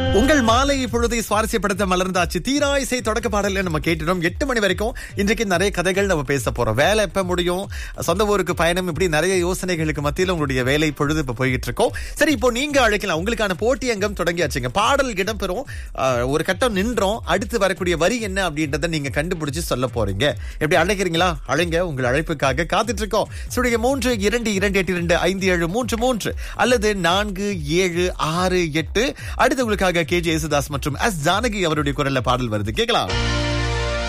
உங்கள் மாலை பொழுதை சுவாரஸ்யப்படுத்த மலர்ந்தாச்சு தீரா இசை தொடக்க பாடல்ல நம்ம கேட்டுட்டோம் எட்டு மணி வரைக்கும் இன்றைக்கு நிறைய கதைகள் நம்ம பேச போறோம் வேலை எப்ப முடியும் சொந்த ஊருக்கு பயணம் இப்படி நிறைய யோசனைகளுக்கு மத்தியில் உங்களுடைய வேலை பொழுது இப்ப போய்கிட்டு இருக்கோம் சரி இப்போ நீங்க அழைக்கலாம் உங்களுக்கான போட்டி அங்கம் தொடங்கியாச்சுங்க பாடல் இடம்பெறும் ஆஹ், ஒரு கட்டம் நின்றோம் அடுத்து வரக்கூடிய வரி என்ன அப்படின்றத நீங்க கண்டுபிடிச்சு சொல்ல போறீங்க எப்படி அழைக்கிறீங்களா அழைங்க உங்கள் அழைப்புக்காக காத்துட்டு இருக்கோம் சுடைய மூன்று இரண்டு இரண்டு எட்டு இரண்டு ஐந்து ஏழு மூன்று மூன்று அல்லது நான்கு ஏழு ஆறு எட்டு அடுத்து உங்களுக்காக கே ஜே யேசுதாஸ் மற்றும் எஸ் ஜானகி அவருடைய குரல்ல பாடல் வருது கேட்கலாம்